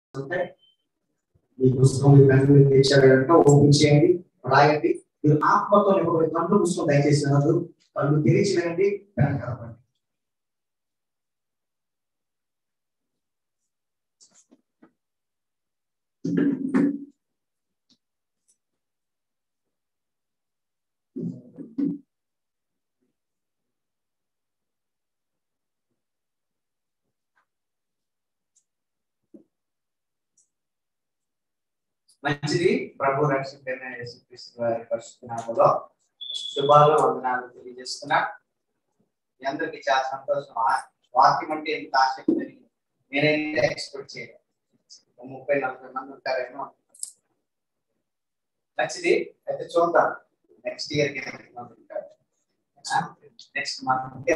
ఉంటాయి ఈ పుస్తకం మీ ఫ్రెండ్ మీకు తెచ్చారు కనుక ఓపెన్ చేయండి రాయండి మీరు ఆత్మతో నింపబడి కళ్ళు పుస్తకం దయచేసి వినదు కళ్ళు తెరిచి వినండి వెనకాలండి మంచిది ప్రభు రక్షకుడైన యేసుక్రీస్తు వారి పరిశుద్ధ నామములో శుభాలు వందనాలు తెలియజేస్తున్నా మీ అందరికీ చాలా సంతోషం ఆ- వాక్యం అంటే ఎంత ఆసక్తి అని నేనైతే ఎక్స్పెక్ట్ చేయలేదు ఒక ముప్పై నలభై మంది ఉంటారేమో మంచిది అయితే చూద్దాం నెక్స్ట్ ఇయర్ కి ఎంతమంది ఉంటారు నెక్స్ట్ మంత్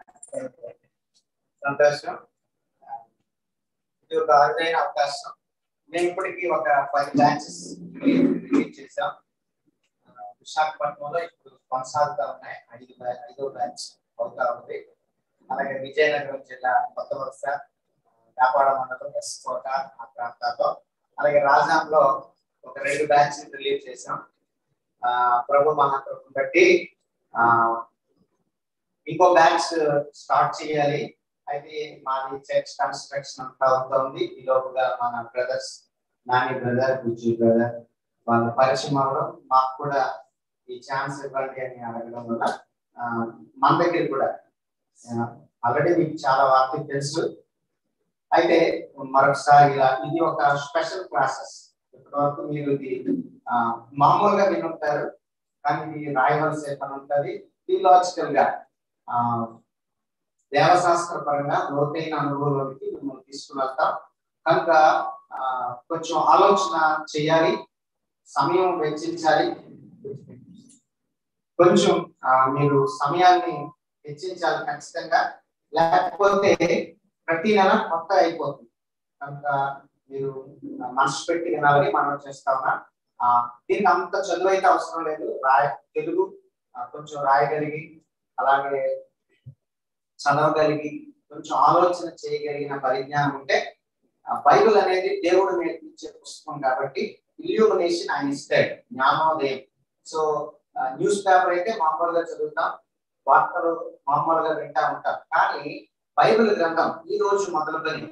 సంతోషం ఇది ఒక అరుదైన అవకాశం మేము ఇప్పటికీ ఒక ఫైవ్ బ్రాంచెస్ రిలీజ్ చేసాం ఆ, విశాఖపట్నంలో ఇప్పుడు కొనసాగుతా ఉన్నాయి ఐదు బ్రా- ఐదో బ్రాంచ్ అవుతా ఉంది అలాగే విజయనగరం జిల్లా కొత్త వలస ఆ, వ్యాపార మండలం ఎస్ కోట ఆ ప్రాంతాల్లో అలాగే రాజాంలో ఒక రెండు బ్రాంచ్ రిలీజ్ చేసాం ఆ, ప్రభు మహాప్రభుని బట్టి ఆ, ఇంకో బ్యాచ్ స్టార్ట్ చేయాలి అయితే మాది చర్చ్ కన్స్ట్రక్షన్ అంతా అవుతుంది ఈ లోపుగా మన brothers Nani brother Bujji brother వాళ్ళ పరిచయం అవ్వడం మాకు కూడా ఈ ఛాన్స్ ఇవ్వండి అని అడగడం వల్ల ఆ, మన దగ్గర కూడా ఆల్రెడీ మీకు చాలా వార్తలు తెలుసు అయితే మరొకసారి ఇలా ఇది ఒక స్పెషల్ క్లాసెస్ ఇప్పటివరకు మీరు ఇది ఆ, మామూలుగా వినుంటారు కానీ ఇది రాయవలసే పని ఉంటుంది థియలాజికల్ గా ఆ, దేవశాస్త్ర పరంగా లోతైన అనుభవంలోకి మిమ్మల్ని తీసుకువెళ్తాం కనుక ఆ, కొంచెం ఆలోచన చేయాలి సమయం వెచ్చించాలి కొంచెం ఆ, మీరు సమయాన్ని వెచ్చించాలి ఖచ్చితంగా లేకపోతే ప్రతి నెల కొత్త అయిపోతుంది కనుక మీరు మనసు పెట్టి వినాలని మనం చేస్తా ఉన్నాం ఆ, దీనికి అంత చదువు అయితే అవసరం లేదు రాయ తెలుగు ఆ, కొంచెం రాయగలిగి అలాగే చదవగలిగి కొంచెం ఆలోచన చేయగలిగిన పరిజ్ఞానం ఉంటే ఆ బైబిల్ అనేది దేవుడు నేర్పించే పుస్తకం కాబట్టి ఇల్యూమినేషన్ ఆయన ఇస్తాడు జ్ఞానోదయం సో న్యూస్ పేపర్ అయితే మామూలుగా చదువుతాం వార్తలు మామూలుగా వింటా ఉంటాం కానీ బైబిల్ గ్రంథం ఈ రోజు మొదలుకొని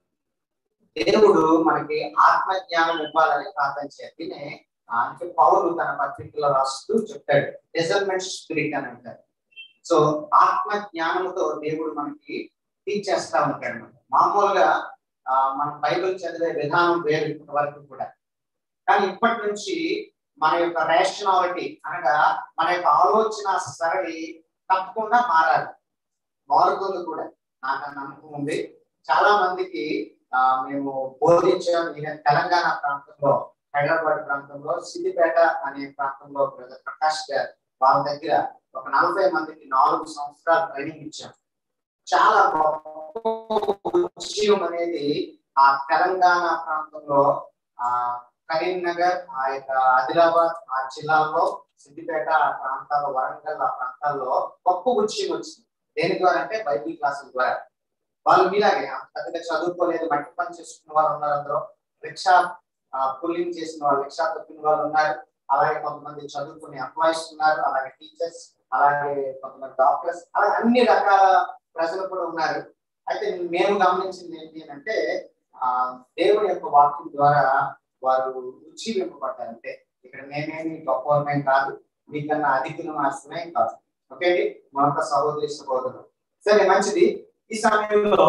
దేవుడు మనకి ఆత్మ జ్ఞానం ఇవ్వాలని ప్రార్థన చేయాలి దీనే ఆ, అంటే పౌరులు తన పత్రికలో రాస్తూ చెప్తాడు డిజర్మెంట్ స్పిరిట్ అని అంటారు సో ఆత్మ జ్ఞానంతో దేవుడు మనకి టీచ్ చేస్తా ఉంటాడు అన్నమాట. మామూలుగా ఆ, మనం బైబిల్ చదివే విధానం వేరు ఇప్పటి వరకు కూడా కానీ ఇప్పటి నుంచి మన యొక్క రేషనాలిటీ అనగా మన యొక్క ఆలోచన సరళి తప్పకుండా మారాలి మారుతుంది కూడా నాకు ఆ నమ్మకం ఉంది చాలా మందికి ఆ, మేము బోధించాం నేను తెలంగాణ ప్రాంతంలో హైదరాబాద్ ప్రాంతంలో సిద్దిపేట అనే ప్రాంతంలో బ్రదర్ ప్రకాష్ గారు వాళ్ళ దగ్గర ఒక నలభై మందికి నాలుగు సంవత్సరాలు ట్రైనింగ్ ఇచ్చాం చాలా గొప్ప విషయం అనేది ఆ తెలంగాణ ప్రాంతంలో ఆ కరీంనగర్ ఆ యొక్క ఆదిలాబాద్ ఆ జిల్లాల్లో సిద్దిపేట ఆ ప్రాంతాల్లో వరంగల్ ఆ ప్రాంతాల్లో గొప్ప విషయం వచ్చింది దేని ద్వారా అంటే బైబిల్ క్లాసుల ద్వారా వాళ్ళు మీలాగే అంత పెద్దగా చదువుకోలేదు మట్టి పని చేసుకున్న వాళ్ళు ఉన్నారు అందులో రిక్షా పుల్లింగ్ చేసిన వాళ్ళు రిక్షా తొక్కిన వాళ్ళు ఉన్నారు అలాగే కొంతమంది చదువుకునే ఎంప్లాయీస్ ఉన్నారు అలాగే టీచర్స్ అలాగే కొంతమంది డాక్టర్స్ అలాగే అన్ని రకాల ప్రజలు కూడా ఉన్నారు అయితే మేము గమనించింది ఏంటి అని అంటే ఆ దేవుని యొక్క వాక్యం ద్వారా వారు రుచి వింపబడ్డారు అంటే ఇక్కడ మేమేమి గొప్పవరమేం కాదు మీకన్నా అధికులు మాత్రమే కాదు ఓకే అండి మరొక సహోదరి సహోదరులు సరే మంచిది ఈ సమయంలో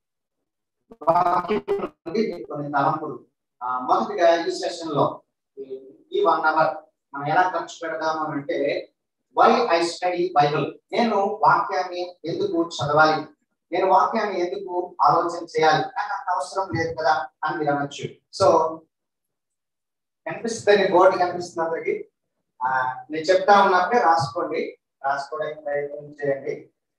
వాక్యం నుండి కొన్ని తలంపులు ఆ, మొదటిగా ఈ సెషన్ లో ఈ- ఈ వన్ అవర్ మనం ఎలా ఖర్చు పెడదాము అని అంటే వై ఐ స్టడీ బైబిల్ నేను వాక్యాన్ని ఎందుకు చదవాలి నేను వాక్యాన్ని ఎందుకు ఆలోచన చేయాలి నాకు అంత అవసరం లేదు కదా అని మీరు అనొచ్చు సో కనిపిస్తుంది బోర్డు కనిపిస్తుంది అందరికి ఆ, నేను చెప్తా ఉన్నప్పుడే రాసుకోండి రాసుకోవడానికి ప్రయత్నం చేయండి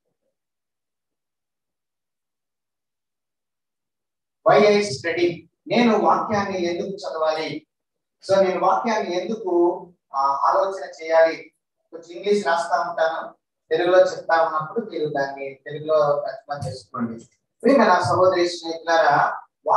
వై ఐ స్టడీ నేను వాక్యాన్ని ఎందుకు చదవాలి సో నేను వాక్యాన్ని ఎందుకు ఆ, ఆలోచన చేయాలి కొంచెం ఇంగ్లీష్ రాస్తా ఉంటాను తెలుగులో చెప్తా ఉన్నప్పుడు మీరు దాన్ని తెలుగులో తర్జుమా చేసుకోండి ప్రియమైన నా సహోదరి స్నేహితులారా వాక్యం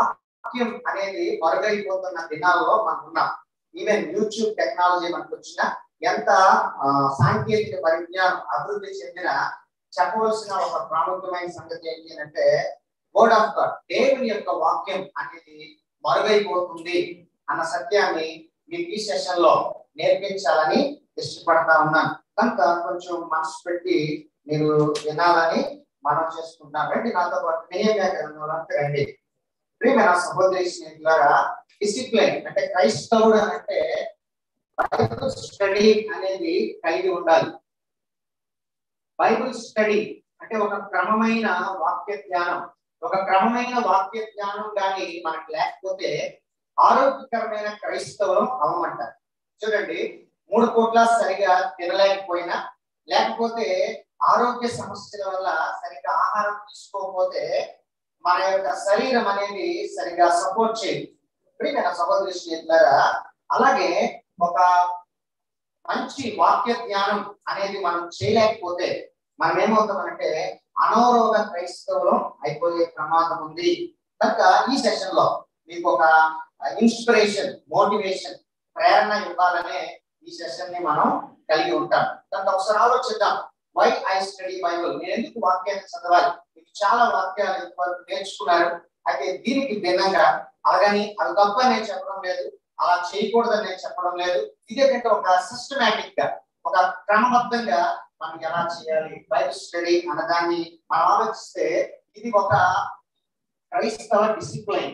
వాక్యం అనేది మరుగైపోతున్న దినాల్లో మనం ఉన్నాం ఈవెన్ యూట్యూబ్ టెక్నాలజీ మనకు వచ్చిన ఎంత ఆ, సాంకేతిక పరిజ్ఞానం అభివృద్ధి చెందిన చెప్పవలసిన ఒక ప్రాముఖ్యమైన సంగతి ఏంటి అంటే వర్డ్ ఆఫ్ గాడ్ దేవుని యొక్క వాక్యం అనేది మరుగైపోతుంది అన్న సత్యాన్ని మీకు ఈ సెషన్ లో నేర్పించాలని ఇష్టపడతా ఉన్నాను కనుక కొంచెం మనసు పెట్టి మీరు వినాలని మనం చేసుకుంటాం రండి నాతో పాటు నెహమ్యా గ్రంథంలోకి రండి ప్రియమైన సహోదరి స్నేహితులారా డిసిప్లిన్ అంటే క్రైస్తవుడు అని అంటే బైబిల్ స్టడీ అనేది కలిగి ఉండాలి బైబిల్ స్టడీ అంటే ఒక క్రమమైన వాక్య ధ్యానం ఒక క్రమమైన వాక్య ధ్యానం కానీ మనకు లేకపోతే ఆరోగ్యకరమైన క్రైస్తవం అవమంటారు చూడండి మూడు పూట్ల సరిగా తినలేకపోయినా లేకపోతే ఆరోగ్య సమస్యల వల్ల సరిగా ఆహారం తీసుకోకపోతే మన యొక్క శరీరం అనేది సరిగా సపోర్ట్ చేయదు ప్రియమైన సహోదరి స్నేహితులారా అలాగే ఒక మంచి వాక్య ధ్యానం అనేది మనం చేయలేకపోతే మనం ఏమవుతామంటే అనారోగ క్రైస్తవులం అయిపోయే ప్రమాదం ఉంది కనుక ఈ సెషన్ లో మీకు ఒక ఇన్స్పిరేషన్ మోటివేషన్ ప్రేరణ ఇవ్వాలనే ఈ సెషన్ ని మనం కలిగి ఉంటాం కనుక ఒకసారి ఆలోచిద్దాం వై ఐ స్టడీ బైబుల్ నేను ఎందుకు వాక్యాన్ని చదవాలి మీకు చాలా వాక్యాలు ఇంతవరకు నేర్చుకున్నారు అయితే దీనికి భిన్నంగా అలాగని అది తప్ప నేను చెప్పడం లేదు అలా చేయకూడదని నేను చెప్పడం లేదు ఇదేంటంటే ఒక సిస్టమేటిక్ గా ఒక క్రమబద్ధంగా మనం ఎలా చేయాలి బైబిల్ స్టడీ అన్నదాన్ని మనం ఆలోచిస్తే ఇది ఒక క్రైస్తవ డిసిప్లైన్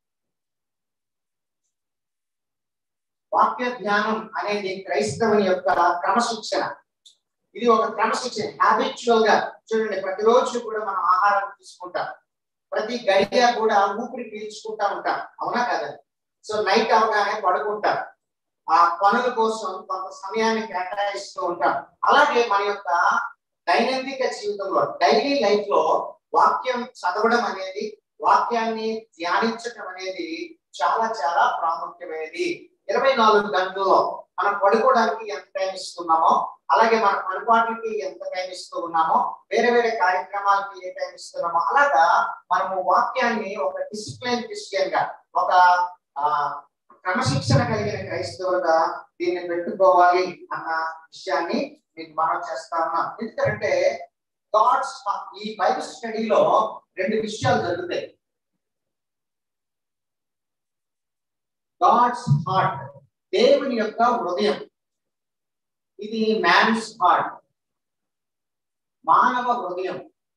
వాక్య ధ్యానం అనేది క్రైస్తవుని యొక్క క్రమశిక్షణ ఇది ఒక క్రమశిక్షణ హ్యాబిచువల్ గా చూడండి ప్రతిరోజు కూడా మనం ఆహారం తీసుకుంటాం ప్రతి గడియ కూడా ఊపిరి పీల్చుకుంటా ఉంటాం అవునా కదా సో నైట్ అవగానే పడుకుంటాం ఆ పనుల కోసం కొంత సమయాన్ని కేటాయిస్తూ ఉంటాం అలాగే మన యొక్క దైనందిక జీవితంలో డైలీ లైఫ్ లో వాక్యం చదవడం అనేది వాక్యాన్ని ధ్యానించడం అనేది చాలా చాలా ప్రాముఖ్యమైనది ఇరవై నాలుగు గంటల్లో మనం పడుకోవడానికి ఎంత టైం ఇస్తున్నామో అలాగే మన పనిపాట్లకి ఎంత టైం ఇస్తూ ఉన్నామో వేరే వేరే కార్యక్రమాలకి ఏ టైం ఇస్తున్నామో అలాగా మనము వాక్యాన్ని ఒక డిసిప్లైన్ క్రిస్టియన్ గా ఒక ఆ క్రమశిక్షణ కలిగిన క్రైస్తవులుగా దీన్ని పెట్టుకోవాలి అన్న విషయాన్ని మీకు మనం చేస్తా ఉన్నాం ఎందుకంటే గాడ్స్ ఈ బైబిల్ స్టడీలో రెండు విషయాలు జరుగుతాయి గాడ్స్ హార్ట్ దేవుని యొక్క హృదయం ఇది మ్యాన్స్ హార్ట్ మానవ హృదయం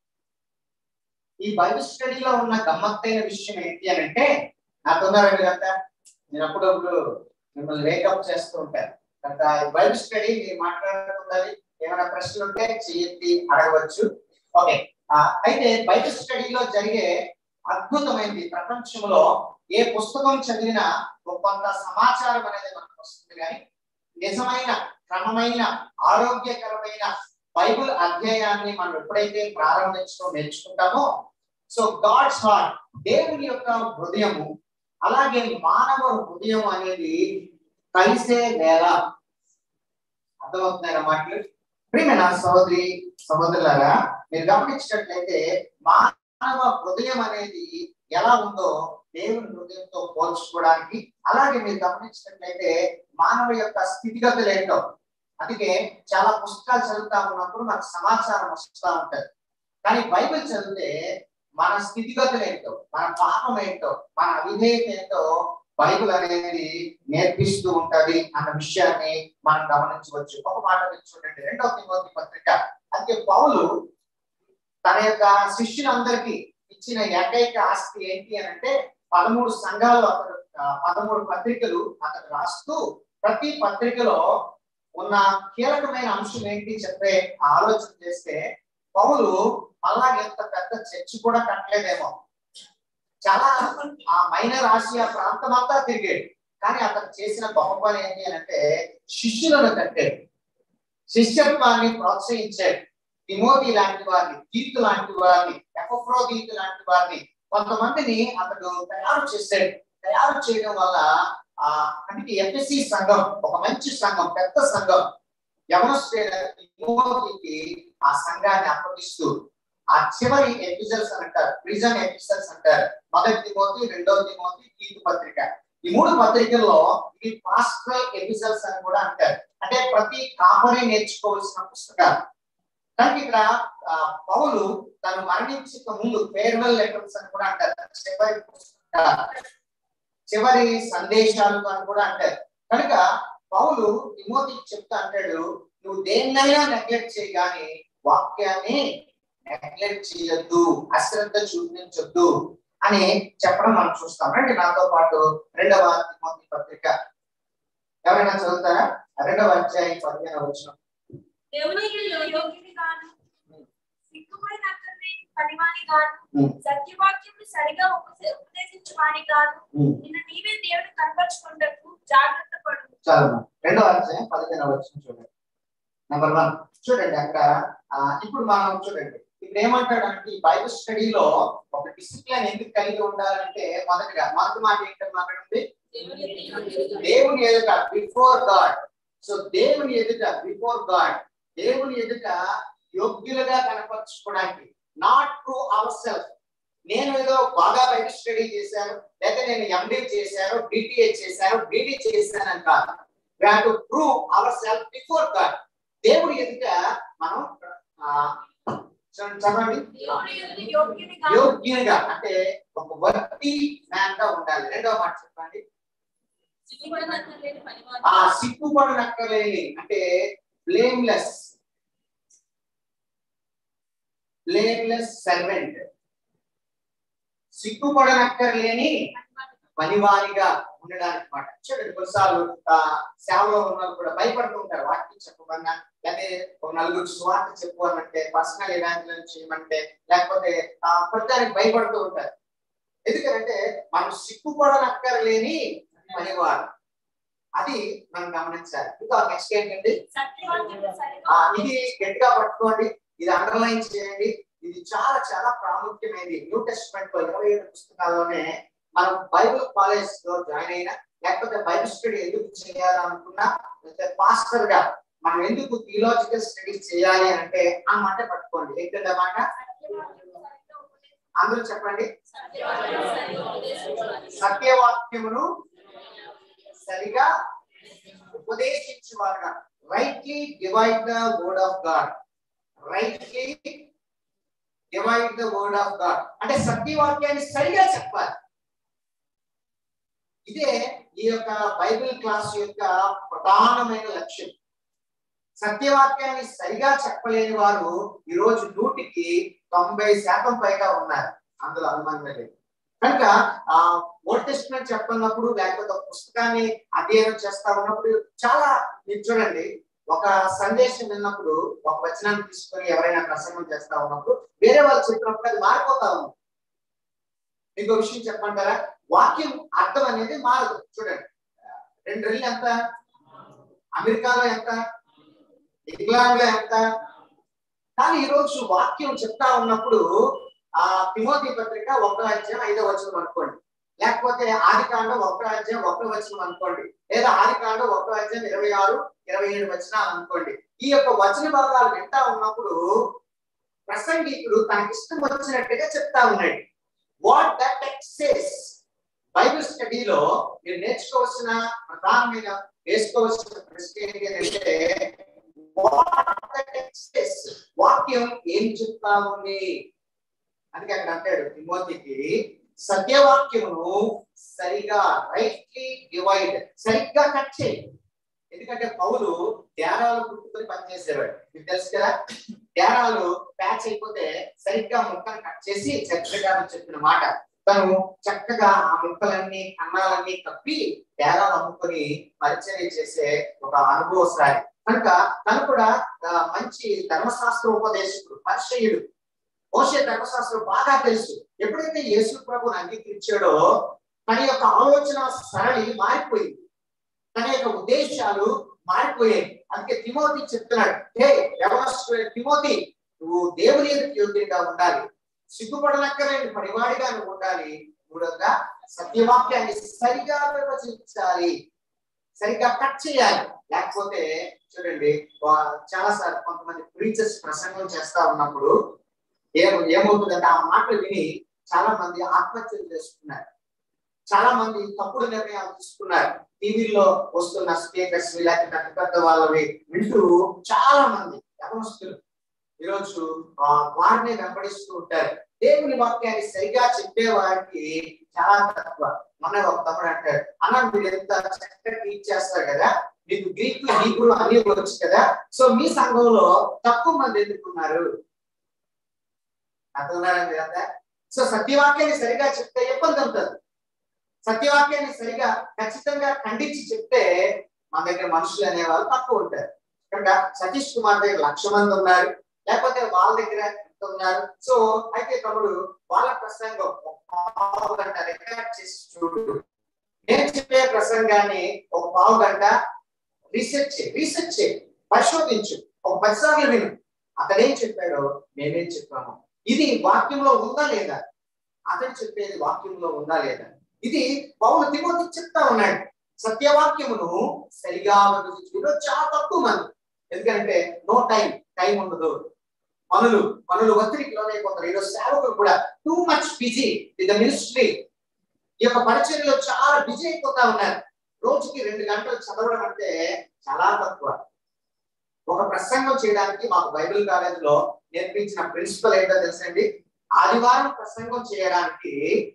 ఈ బైబిల్ స్టడీలో ఉన్న గమ్మత్తైన విషయం ఏంటి అని అంటే నాకున్నారండి కనుక నేను అప్పుడప్పుడు మిమ్మల్ని వేకప్ చేస్తూ ఉంటాను కనుక ఈ బైబిల్ స్టడీ మీరు మాట్లాడుతుండాలి ఏమైనా ప్రశ్నలు ఉంటే చెయ్యి అడగవచ్చు ఓకే అయితే బైబిల్ స్టడీలో జరిగే అద్భుతమైనది ప్రపంచంలో ఏ పుస్తకం చదివినా ఒక కొంత సమాచారం అనేది మనకు వస్తుంది కానీ నిజమైన క్రమమైన ఆరోగ్యకరమైన బైబిల్ అధ్యాయాన్ని మనం ఎప్పుడైతే ప్రారంభించడం నేర్చుకుంటామో సో గాడ్స్ హార్ట్ దేవుని యొక్క హృదయము అలాగే మానవ హృదయం అనేది కలిసే వేళ అర్థమవుతున్నాయి మాటలు ప్రియమైన సహోదరి సహోదరులారా మీరు గమనించినట్లయితే మానవ హృదయం అనేది ఎలా ఉందో దేవుని హృదయంతో పోల్చుకోవడానికి అలాగే మీరు గమనించినట్లయితే మానవ యొక్క స్థితిగతులు ఏంటో అందుకే చాలా పుస్తకాలు చదువుతా ఉన్నప్పుడు మనకు సమాచారం వస్తూ ఉంటది కానీ బైబిల్ చదివితే మన స్థితిగతులు ఏంటో మన పాపం ఏంటో మన అవిధేయత ఏంటో బైబిల్ అనేది నేర్పిస్తూ ఉంటది అన్న విషయాన్ని మనం గమనించవచ్చు ఒక మాట మీరు చూడండి రెండవ తిమోతి పత్రిక అందుకే పౌలు తన యొక్క శిష్యులందరికీ ఇచ్చిన ఏకైక ఆస్తి ఏంటి అని అంటే పదమూడు సంఘాలు అతడు ఆ, పదమూడు పత్రికలు అతడు రాస్తూ ప్రతి పత్రికలో ఉన్న కీలకమైన అంశం ఏంటి చెప్పే ఆలోచన చేస్తే పౌలు మళ్ళా ఎంత పెద్ద చర్చి కూడా కట్టలేదేమో చాలా ఆ మైనర్ ఆసియా ప్రాంతం అంతా తిరిగాడు కానీ అతను చేసిన గొప్ప పని ఏంటి అని అంటే శిష్యులను కట్టాడు శిష్యత్వాన్ని ప్రోత్సహించాడు తిమోతి లాంటి వారిని తీర్తు లాంటి వారిని ఎఫ్రోదీతు లాంటి వారిని కొంతమందిని అతడు తయారు చేశాడు తయారు చేయడం వల్ల ఆ అంటే ఎఫ్ఎస్సి సంఘం ఒక మంచి సంఘం పెద్ద సంఘం యవనస్తుడైన తిమోతికి ఆ సంఘాన్ని అప్పగిస్తూ ఆ చివరి ఎపిసోడ్స్ అని అంటారు ప్రిజన్ ఎపిసోడ్స్ అంటారు మొదటి తిమోతి రెండవ తిమోతి తీతు పత్రిక ఈ మూడు పత్రికల్లో ఇది పాస్టల్ ఎపిసోడ్స్ అని కూడా అంటారు అంటే ప్రతి కాపరి నేర్చుకోవాల్సిన పుస్తకాలు కానీ ఇక్కడ ఆ, పౌలు తను మరణించక ముందు ఫేర్వెల్ లెటర్స్ అని కూడా అంటారు చివరి పుస్తకాలు చివరి సందేశాలు అని కూడా అంటారు కనుక పౌలు తిమోతికి చెప్తా అంటాడు నువ్వు దేన్నైనా నెగ్లెక్ట్ చేయి కానీ వాక్యాన్ని నెగ్లెక్ట్ చేయొద్దు అశ్రద్ధ చూపించొద్దు అని చెప్పడం మనం చూస్తాం రండి నాతో పాటు రెండవ తిమోతి పత్రిక ఎవరైనా చదువుతారా రెండవ అధ్యాయం పదిహేను వచ్చిన దేవుని యోగ్యుని గాను సిగ్గుపడిన అక్కడిని పనివాని గాను ఉమ్. సత్యవాక్యం సరిగా ఉపదే- ఉపదేశించువాని గాను నిన్ను నీవే దేవుని కనపరుచుకుంటకు జాగ్రత్త పడు చాలు రెండవ అధ్యాయం పదిహేను వచ్చిన చూడండి నెంబర్ వన్ చూడండి అక్కడ ఆ, ఇప్పుడు మనం చూడండి ఇప్పుడు ఏమంటాడంటే ఈ బైబిల్ స్టడీలో ఒక డిసిప్లిన్ ఎందుకు కలిగి ఉండాలంటే మొదటిగా మొదటి మాట ఏంటని మాట్లాడింది దేవుని ఎదుట బిఫోర్ గాడ్ సో దేవుని ఎదుట బిఫోర్ గాడ్ దేవుని ఎదుట యోగ్యులుగా కనపరచుకోవడానికి నాట్ టు అవర్ సెల్ఫ్ నేను ఏదో బాగా బయట స్టడీ చేశాను లేదా నేను ఎండి చేశాను డిటిఏ చేశాను డిడి చేశాను అని కాదు to prove our self before God దేవుని ఎదుట మనం ఆ, చ- చదవండి దేవుని ఎదుట యోగ్యుని గాను యోగ్యునిగా అంటే ఒక వర్తి మ్యాన్ గా ఉండాలి రెండవ మాట చెప్పండి సిగ్గుపడిన అక్కర్లేని పనివాని ఆ సిగ్గుపడనక్కలేని అంటే బ్లేమ్లెస్ బ్లేమ్లెస్ సర్వెంట్ సిగ్గుపడనక్కర్లేని పనివానిగా ఉండడానికి మాట చూడండి కొన్నిసార్లు ఆ సేవలో ఉన్నప్పుడు కూడా భయపడుతూ ఉంటారు వాక్యం చెప్పమన్నా లేకపోతే ఒక నలుగురు స్వార్థ చెప్పు అనంటే పర్సనల్ ఇవాంజలిజం చేయమంటే లేకపోతే ఆ ప్రతిదానికి భయపడుతూ ఉంటారు ఎందుకంటే మనం సిగ్గుపడనక్కర్లేని పనివాడు అది మనం గమనించాలి ఇంకా నెక్స్ట్ ఏంటంటే సత్యవాక్యం ఆ, సరిగా ఇది గట్టిగా పట్టుకోండి ఇది అండర్లైన్ చేయండి ఇది చాలా చాలా ప్రాముఖ్యమైనది న్యూ టెస్ట్మెంట్ లో ఇరవై ఏడు పుస్తకాల్లోనే మనం బైబిల్ కాలేజ్ లో జాయిన్ అయినా లేకపోతే బైబిల్ స్టడీ ఎందుకు చేయాలనుకున్నా లేకపోతే పాస్టర్ గా మనం ఎందుకు థియలాజికల్ స్టడీస్ చేయాలి అంటే ఆ మాట పట్టుకోండి ఏంటంటే ఆ మాట అందరూ చెప్పండి సత్యవాక్యం సరిగా ఉపదేశించువాని సత్యవాక్యమును సరిగా ఉపదేశించువారుగా rightly divide the word of God rightly divide the word of God అంటే సత్యవాక్యాన్ని సరిగా చెప్పాలి ఇదే ఈ యొక్క బైబిల్ క్లాస్ యొక్క ప్రధానమైన లక్ష్యం సత్యవాక్యాన్ని సరిగా చెప్పలేని వారు ఈ రోజు నూటికి తొంభై శాతం పైగా ఉన్నారు అందులో అనుమానమే లేదు కనుక ఆ ఓల్డ్ టెస్ట్మెంట్ చెప్తున్నప్పుడు లేకపోతే ఒక పుస్తకాన్ని అధ్యయనం చేస్తా ఉన్నప్పుడు చాలా మీరు చూడండి ఒక సందేశం విన్నప్పుడు ఒక వచనాన్ని తీసుకొని ఎవరైనా ప్రసంగం చేస్తా ఉన్నప్పుడు వేరే వాళ్ళు చెప్పినప్పుడు అది మారిపోతా ఉంది మీకు ఒక విషయం చెప్పంటారా వాక్యం అర్థం అనేది మారదు చూడండి రెండు రెళ్ళు ఎంత అమెరికాలో ఎంత ఇంగ్లాండ్ లో ఎంత కానీ ఈ రోజు వాక్యం చెప్తా ఉన్నప్పుడు ఆ తిమోతి పత్రిక ఒకటో అధ్యాయం ఐదో వచనం అనుకోండి లేకపోతే ఆది కాండం ఒకటో అధ్యాయం ఒకటో వచనం అనుకోండి లేదా ఆది కాండం ఒకటో అధ్యాయం ఇరవై ఆరు ఇరవై ఏడు వచనాలు అనుకోండి ఈ యొక్క వచన భాగాలు వింటా ఉన్నప్పుడు ప్రసంగికుడు తనకి ఇష్టం వచ్చినట్టుగా చెప్తా ఉన్నాడు what that text says Bible స్టడీలో మీరు నేర్చుకోవాల్సిన ప్రధానమైన వేసుకోవాల్సిన ప్రశ్న ఏంటి అంటే what the text says. వాక్యం ఏం చెప్తా ఉంది అందుకే అక్కడ అంటాడు తిమోతికి సత్యవాక్యమును సరిగా రైట్లీ డివైడ్ సరిగ్గా కట్ చేయి ఎందుకంటే పౌలు ధ్యానాలు కుట్టుకొని పనిచేసేవాడు మీకు తెలుసు కదా ధ్యానాలు ప్యాచ్ అయిపోతే సరిగ్గా ముక్కను కట్ చేసి చక్కగా చెప్పిన మాట తను చక్కగా ఆ ముక్కలన్నీ కన్నాలన్నీ కప్పి ధ్యానాలు అమ్ముకొని పరిచయం చేసే ఒక అనుభవశాలి కనుక తను కూడా ఆ, మంచి ధర్మశాస్త్ర ఉపదేశకుడు పరిచయుడు మోసే ధర్మశాస్త్రం బాగా తెలుసు ఎప్పుడైతే యేసు ప్రభుని అంగీకరించాడో తన యొక్క ఆలోచన సరళి మారిపోయింది తన యొక్క ఉద్దేశాలు మారిపోయాయి అందుకే తిమోతి చెప్తున్నాడు హే యవనస్తుడైన తిమోతి నువ్వు దేవుని ఎదుటి యోగ్యంగా ఉండాలి సిగ్గుపడనక్కలేని పనివాడిగా నువ్వు ఉండాలి మూడవగా సత్యవాక్యాన్ని సరిగా నిర్వచించాలి సరిగ్గా కట్ చేయాలి లేకపోతే చూడండి చాలా సార్లు కొంతమంది ప్రీచర్స్ ప్రసంగం చేస్తా ఉన్నప్పుడు ఏం ఏమవుతుందంటే ఆ మాటలు విని చాలా మంది ఆత్మహత్యలు చేసుకున్నారు చాలా మంది తప్పుడు నిర్ణయాలు తీసుకున్నారు టీవీలో వస్తున్న స్పీకర్స్ లేకపోతే పెద్ద పెద్ద వాళ్ళవి వింటూ చాలా మంది యవనస్తులు ఈరోజు ఆ, వారిని వెంబడిస్తూ ఉంటారు దేవుని వాక్యాన్ని సరిగా చెప్పే వారికి చాలా తక్కువ మన ఒక తమ్ముడు అంటాడు అన్న మీరు ఎంత చక్కగా టీచ్ చేస్తారు కదా మీకు గ్రీక్ హీబ్రూ అన్ని వచ్చు కదా సో మీ సంఘంలో తక్కువ మంది ఎందుకున్నారు అర్థమన్నారా మీరంతా సో సత్యవాక్యాన్ని సరిగా చెప్తే ఇబ్బంది ఉంటుంది సత్యవాక్యాన్ని సరిగా ఖచ్చితంగా ఖండించి చెప్తే మన దగ్గర మనుషులు అనేవాళ్ళు తక్కువ ఉంటారు కనుక సతీష్ కుమార్ దగ్గర లక్ష మంది ఉన్నారు లేకపోతే వాళ్ళ దగ్గర ఎంత ఉన్నారు సో అయితే తమ్ముడు వాళ్ళ ప్రసంగం ఒక పావు గంట రికార్డ్ చేసి చూడు నేను చెప్పే ప్రసంగాన్ని ఒక పావు గంట రీసెర్చ్ చేయి రీసెర్చ్ చేయి పరిశోధించు ఒక పది సార్లు విను అతనేం చెప్పాడో మేమేం చెప్పాము ఇది వాక్యంలో ఉందా లేదా అతను చెప్పేది వాక్యంలో ఉందా లేదా ఇది పౌలు తిమోతి చెప్తా ఉన్నాడు సత్యవాక్యమును సరిగా విభజించడంలో చాలా తక్కువ మంది ఎందుకంటే నో టైం టైం ఉండదు పనులు పనులు ఒత్తిడికి లోనైపోతారు ఈరోజు సేవకులు కూడా too much busy with the ministry ఈ యొక్క పరిచర్యలో చాలా బిజీ అయిపోతా ఉన్నారు రోజుకి రెండు గంటలు చదవడం అంటే చాలా తక్కువ ఒక ప్రసంగం చేయడానికి మాకు బైబిల్ కాలేజ్ లో నేర్పించిన ప్రిన్సిపల్ ఏంటో తెలుసండి ఆదివారం ప్రసంగం చేయడానికి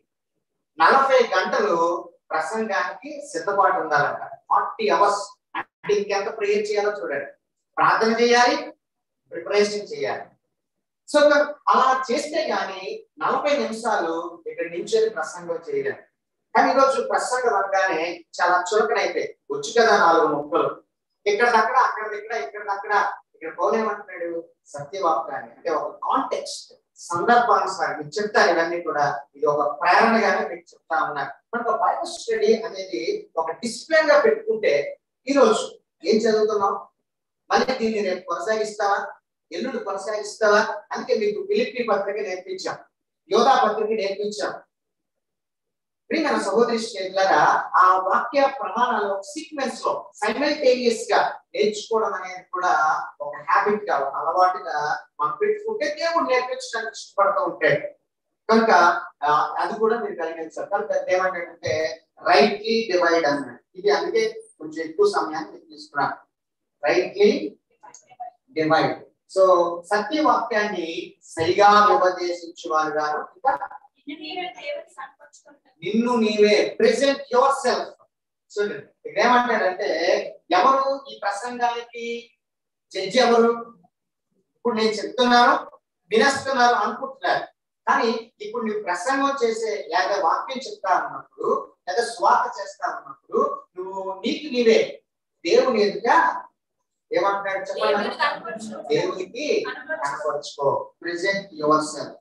నలభై గంటలు ప్రసంగానికి సిద్ధపాటు ఉండాలంట ఫార్టీ అవర్స్ అంటే ఇంకెంత ప్రేయర్ చేయాలో చూడండి ప్రార్థన చేయాలి ప్రిపరేషన్ చేయాలి సో అలా చేస్తే గాని నలభై నిమిషాలు ఇక్కడ నించొని ప్రసంగం చేయలేము కానీ ఈరోజు ప్రసంగం అనగానే చాలా చులకనైపోయి వచ్చు కదా నాలుగు ముక్కలు ఇక్కడ అక్కడ అక్కడ ఇక్కడ ఇక్కడ అక్కడ ఇక్కడ పోలేమంటున్నాడు సత్యవాక్యాన్ని అంటే ఒక కాంటెక్స్ట్ సందర్భానుసారం మీకు చెప్తాను ఇవన్నీ కూడా ఇది ఒక ప్రేరణగానే మీకు చెప్తా ఉన్నారు మనకు బైబుల్ స్టడీ అనేది ఒక డిసిప్లిన్ గా పెట్టుకుంటే ఈ రోజు ఏం చదువుతున్నాం మళ్ళీ దీన్ని రేపు కొనసాగిస్తావా ఎల్లుండి కొనసాగిస్తావా అందుకే మీకు పిలిపి పత్రిక నేర్పించాం యోధా పత్రిక నేర్పించాం ప్రియమైన సహోదరి స్నేహితులారా ఆ వాక్య ప్రమాణాలు సీక్వెన్స్ లో సైమల్టేనియస్ గా నేర్చుకోవడం అనేది కూడా ఒక హ్యాబిట్ గా ఒక అలవాటుగా మనం పెట్టుకుంటే దేవుడు నేర్పించడానికి ఇష్టపడుతూ ఉంటాడు కనుక ఆ, అది కూడా మీరు కలిగించారు కనుక ఏమంటాడంటే రైట్లీ డివైడ్ అన్నాడు ఇది అందుకే కొంచెం ఎక్కువ సమయాన్ని మీకు తీసుకున్నాను రైట్లీ డివైడ్ సో సత్యవాక్యాన్ని సరిగా ఉపదేశించేవారు గారు ఇంకా నిన్ను నీవే దేవుని కనపరుచుకుంటావు. నిన్ను నీవే ప్రెసెంట్ యువర్ సెల్ఫ్ చూడండి ఇక్కడ ఏమంటాడంటే ఎవరు ఈ ప్రసంగానికి జడ్జి ఎవరు ఇప్పుడు నేను చెప్తున్నాను వినేస్తున్నారు అనుకుంటున్నారు కానీ ఇప్పుడు నువ్వు ప్రసంగం చేసే లేదా వాక్యం చెప్తా ఉన్నప్పుడు లేదా స్వాత చేస్తా ఉన్నప్పుడు నువ్వు నీకు నీవే దేవుని ఎదుట ఏమంటాడు దేవుని చెప్పండి కనపరుచుకుంటావు. దేవునికి కనపరుచుకో. కనపరుచుకో ప్రెసెంట్ యువర్ సెల్ఫ్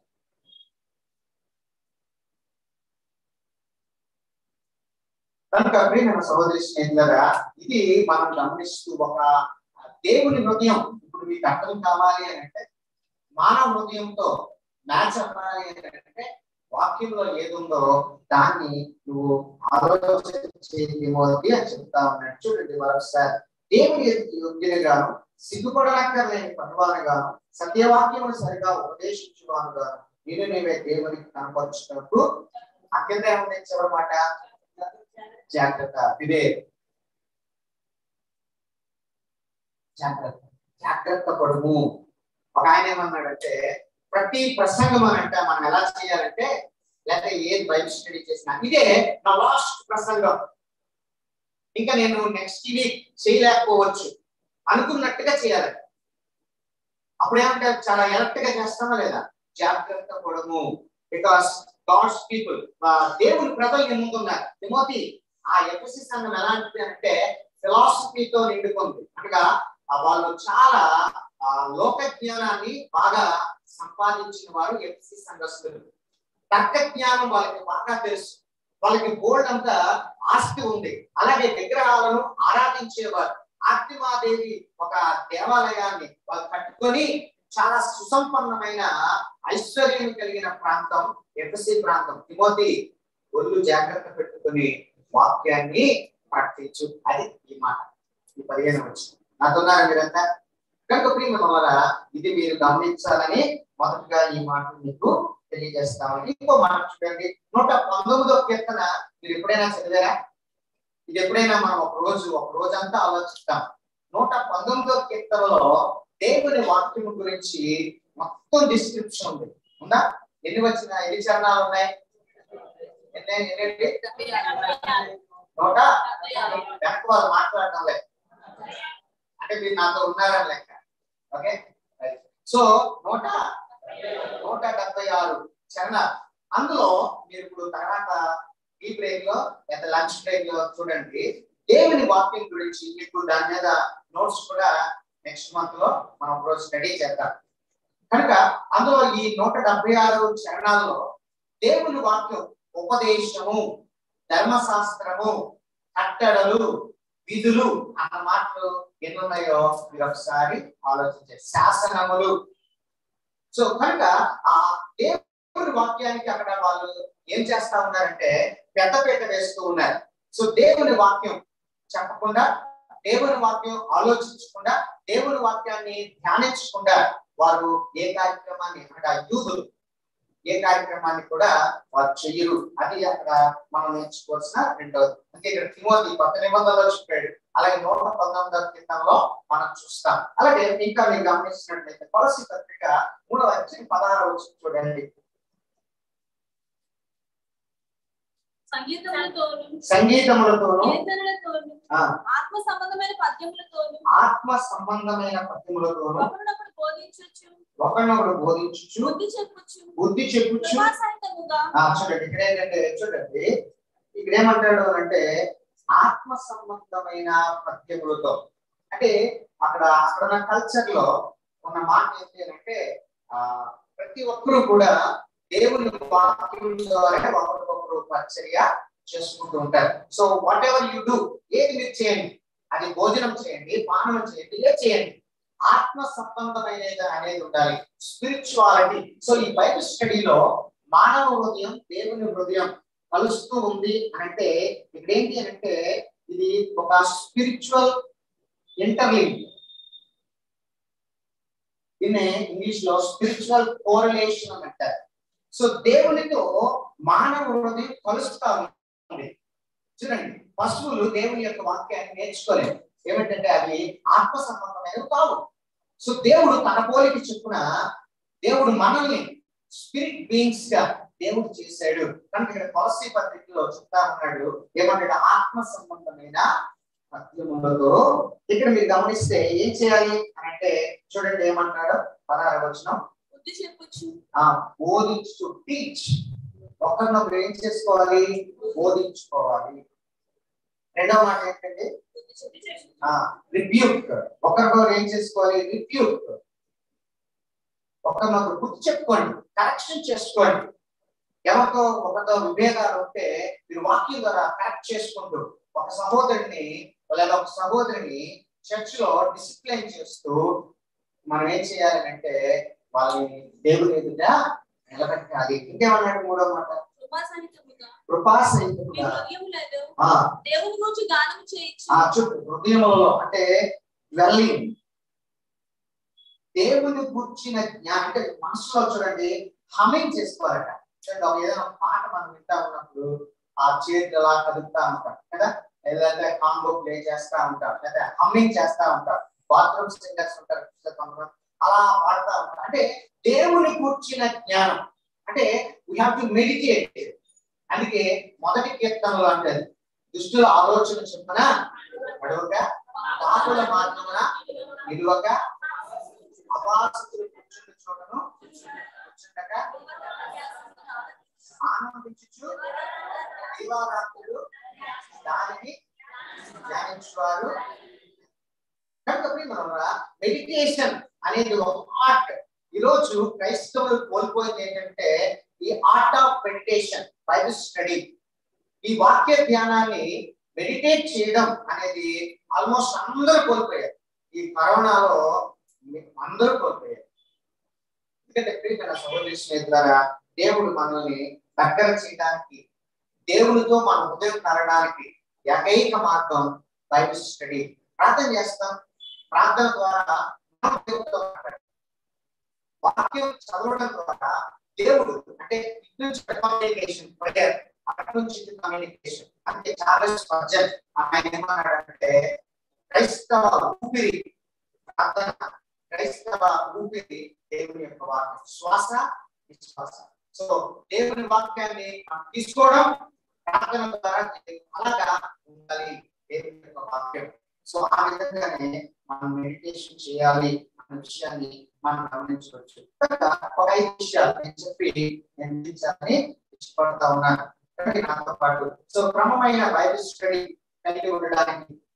కనుక ప్రియమైన సహోదరి స్నేహితులరా ఇది మనం గమనిస్తూ ఒక దేవుని హృదయం ఇప్పుడు మీకు అర్థం కావాలి అని అంటే మానవ హృదయంతో మ్యాచ్ అవ్వాలి అని అంటే వాక్యంలో ఏదుందో దాన్ని నువ్వు ఆలోచన చేయమోది అని చెప్తా ఉన్నాడు చూడండి మరొకసారి దేవుని యోగ్యునిగాను సిగ్గుపడనక్కర్లేని పనివారుగాను సత్యవాక్యమును సరిగా ఉపదేశించువానుగాను నేను నీవే దేవునికి కనపరుచున్నట్టు అక్కడ ఏముంది చివరి మాట జాగ్రత్త వివేక్ జాగ్రత్త జాగ్రత్త పడుము ఒక ఆయన ఏమన్నాడంటే ప్రతి ప్రసంగం అని అంటే మనం ఎలా చేయాలంటే లేకపోతే ఏది బైబిల్ స్టడీ చేసినా ఇదే నా లాస్ట్ ప్రసంగం ఇంకా నేను నెక్స్ట్ వీక్ చేయలేకపోవచ్చు అనుకున్నట్టుగా చేయాలి అప్పుడు ఏమంటే చాలా ఎలక్ట్ గా చేస్తామా లేదా జాగ్రత్త పడము బికాస్ గాడ్స్ పీపుల్ దేవుని ప్రజలు నీ ముందున్నారు తిమోతి ఆ ఎఫ్ఎస్సి సంఘం ఎలాంటిది అంటే ఫిలాసఫీతో నిండుకుంది అనగా ఆ వాళ్ళు చాలా ఆ లోక జ్ఞానాన్ని బాగా సంపాదించిన వారు ఎఫ్ఎస్సి సంఘస్థులు తర్క జ్ఞానం వాళ్ళకి బాగా తెలుసు వాళ్ళకి బోల్డ్ అంతా ఆస్తి ఉంది అలాగే విగ్రహాలను ఆరాధించేవారు ఆర్తిమాదేవి ఒక దేవాలయాన్ని వాళ్ళు కట్టుకొని చాలా సుసంపన్నమైన ఐశ్వర్యం కలిగిన ప్రాంతం ఎఫ్ఎస్సి ప్రాంతం తిమోతి ఒళ్ళు జాగ్రత్త పెట్టుకుని వాక్యాన్ని ప్రకటించు అది ఈ మాట ఈ పదిహేను వచ్చింది నాతో మీరంతా కనుక ప్రియమ వల్ల ఇది మీరు గమనించాలని మొదటగా ఈ మాట మీకు తెలియజేస్తామని ఇంకో మాట చూడండి నూట పంతొమ్మిదో కీర్తన మీరు ఎప్పుడైనా చదివారా ఇది ఎప్పుడైనా మనం ఒక రోజు ఒక రోజంతా ఆలోచిస్తాం నూట పంతొమ్మిదో కీర్తనలో దేవుని వాక్యం గురించి మొత్తం డిస్క్రిప్షన్ ఉంది ఉందా ఎన్ని వచ్చిన ఎన్ని చరణాలు ఉన్నాయి ఎన్ని ఎన్ని నూట వెనక వాళ్ళు మాట్లాడటం లేదు అంటే మీరు నాతో ఉన్నారని లెక్క ఓకే సో నూట నూట డెబ్బై ఆరు చరణాలు అందులో మీరు ఇప్పుడు తర్వాత ఈ బ్రేక్ లో లేదా లంచ్ బ్రేక్ లో చూడండి దేవుని వాక్యం గురించి మీకు దాని మీద నోట్స్ కూడా నెక్స్ట్ మంత్ లో మనం ఒక రోజు స్టడీ చేద్దాం కనుక అందులో ఈ నూట డెబ్బై ఆరు చరణాల్లో దేవుని వాక్యం ఉపదేశము ధర్మశాస్త్రము కట్టడలు విధులు అన్న మాటలు ఎన్ని ఉన్నాయో మీరు ఒకసారి ఆలోచించే శాసనములు సో కనుక ఆ దేవుని వాక్యానికి అక్కడ వాళ్ళు ఏం చేస్తా ఉన్నారంటే పెద్దపీట వేస్తూ ఉన్నారు సో దేవుని వాక్యం చెప్పకుండా దేవుని వాక్యం ఆలోచించకుండా దేవుని వాక్యాన్ని ధ్యానించకుండా వారు ఏ కార్యక్రమాన్ని అక్కడ యూదులు ఏ కార్యక్రమాన్ని కూడా వారు చెయ్యరు అది అక్కడ మనం నేర్చుకోవాల్సిన రెండవది అంటే ఇక్కడ తిమోతి కొత్త నిబంధనలో చెప్పాడు అలాగే నూట పంతొమ్మిదవ కీర్తనలో మనం చూస్తాం అలాగే ఇంకా మీరు గమనించినట్లయితే కొలసి పత్రిక మూడవ అధ్యాయం పదహారు వచ్చి చూడండి సంగీతములతోను సంగీతములతోనూ కీర్తనలతోను ఆ, ఆత్మ సంబంధమైన పద్యములతోను ఆత్మ సంబంధమైన పద్యములతోనూ ఒకరినొకరు బోధించొచ్చు ఒకరినొకరు బోధించుచు బుద్ధి చెప్పొచ్చు బుద్ధి చెప్పుచు కృపాసహితముగా ఆ, చూడండి ఇక్కడ ఏంటంటే చూడండి ఇక్కడ ఏమంటాడు అంటే ఆత్మ సంబంధమైన పద్యములతో అంటే అక్కడ అక్కడ ఉన్న కల్చర్ లో ఉన్న మాట ఏంటి అంటే ఆ ప్రతి ఒక్కరూ కూడా దేవుని వాక్యం ద్వారా ఒకరికొకరు పరిచర్య చేసుకుంటూ ఉంటారు so whatever you do ఏది మీరు చేయండి అది భోజనం చేయండి పానం చేయండి ఏ చేయండి ఆత్మ సంబంధమైనది అనేది ఉండాలి స్పిరిచువాలిటీ సో ఈ బైబిల్ స్టడీలో మానవ హృదయం దేవుని హృదయం కలుస్తూ ఉంది అంటే ఇక్కడ ఏంటి అంటే ఇది ఒక స్పిరిచువల్ ఇంటర్లింక్ దీన్ని ఇంగ్లీష్ లో స్పిరిచువల్ కోరిలేషన్ అని అంటారు సో దేవునితో మానవ హృదయం కలుస్తా ఉంది చూడండి పశువులు దేవుని యొక్క వాక్యాన్ని నేర్చుకోలేదు ఏమిటంటే అవి ఆత్మ సంబంధమైనవి కావు సో దేవుడు తన పోలికి చెప్పున దేవుడు మనల్ని స్పిరిట్ బీయింగ్స్ గా దేవుడు చేశాడు కనుక ఇక్కడ పాలసీ పత్రికలో చెప్తా ఉన్నాడు ఏమంటాడు ఆత్మ సంబంధమైన పద్యములతో ఇక్కడ మీరు గమనిస్తే ఏం చేయాలి అని అంటే చూడండి ఏమంటాడు పదహారు వచ్చిన బుద్ధి చెప్పొచ్చు ఆ బోధించు టీచ్ ఒకరినొకరు ఏం చేసుకోవాలి బోధించుకోవాలి రెండవ మాట ఏంటంటే బుద్ధి చెప్పి చెప్పు. ఆ రిబ్యూక్ ఒకరినొకరు ఏం చేసుకోవాలి రిబ్యూక్ ఒకరినొకరు గుర్తు చెప్పుకోండి కరెక్షన్ చేసుకోండి ఎవరితో ఒకరితో విభేదాలు ఉంటే మీరు వాక్యం ద్వారా కరెక్ట్ చేసుకుంటూ ఒక సహోదరుని లేదా ఒక సహోదరిని చర్చ్ లో డిసిప్లైన్ చేస్తూ మనం ఏం చేయాలంటే వాళ్ళని దేవుని ఎదుట నిలబెట్టాలి ఇంకేమన్నాడు మూడో మాట కృపాసహితముగా మీ కృపాసహితముగా హృదయములలో ఆ దేవుని గురించి గానం చేయించి ఆ చుట్టూ హృదయంలో అంటే dwelling దేవుని కూర్చిన జ్ఞానం అంటే మనసులో చూడండి హమింగ్ చేసుకోవాలట చూడండి ఒక ఏదైనా ఒక పాట మనం వింటా ఉన్నప్పుడు ఆ చేతులు అలా కదుపుతా ఉంటాం కదా లేదంటే కాంబో ప్లే చేస్తా ఉంటాం లేదా హమ్మింగ్ చేస్తా ఉంటాం బాత్రూమ్ సింగర్స్ ఉంటారు చూస్తే కొంతమంది అలా పాడుతా ఉంటాం అంటే దేవుని కూర్చిన జ్ఞానం అంటే వీ హ్యావ్ టు మెడిటేట్ అందుకే మొదటి కీర్తనలో అంటది దుష్టుల ఆలోచన చొప్పున నడవక పాపుల మార్గమున నిలువక అపాసతులు కూర్చుండి చోటను కూర్చుండగా ఆనందించుచు దివారాత్రులు దానిని ధ్యానించువారు కనుక ప్రియమనులారా, మెడిటేషన్ అనేది ఒక ఆర్ట్ ఈరోజు క్రైస్తవులు కోల్పోయింది ఏంటంటే ఈ art of meditation Bible study ఈ వాక్య ధ్యానాన్ని మెడిటేట్ చేయడం అనేది ఆల్మోస్ట్ అందరూ కోల్పోయారు ఈ కరోనాలో మీ- అందరూ కోల్పోయారు ఎందుకంటే ప్రియమైన సహోదరి స్నేహితులారా దేవుడు మనల్ని దగ్గర చేయడానికి దేవునితో మన హృదయం కలగడానికి ఏకైక మార్గం బైబిల్ స్టడీ ప్రార్థన చేస్తాం ప్రార్థన ద్వారా మనం దేవునితో మాట్లాడతాం. వాక్యం చదవడం ద్వారా దేవుడు అంటే ఇటు నుంచి కమ్యూనికేషన్ ప్రేయర్ అటు నుంచి కమ్యూనికేషన్ అంటే చార్లెస్ స్పర్జన్ ఆయన ఏమన్నాడంటే క్రైస్తవ ఊపిరి ప్రార్థన క్రైస్తవ ఊపిరి దేవుని యొక్క వాక్యం శ్వాస విశ్వాస సో దేవుని వాక్యాన్ని మనం తీసుకోవడం ప్రార్థన ద్వారా అలాగా ఉండాలి దేవుని యొక్క వాక్యం సో ఆ విధంగానే మనం మెడిటేషన్ చేయాలి అనే విషయాన్ని మనం గమనించవచ్చు కనుక ఒక ఐదు విషయాలు నేను చెప్పి నేను ముగించాలని ఇష్టపడతా ఉన్నాను కనుక నాతో పాటు సో క్రమమైన బైబిల్ స్టడీ కలిగి ఉండడానికి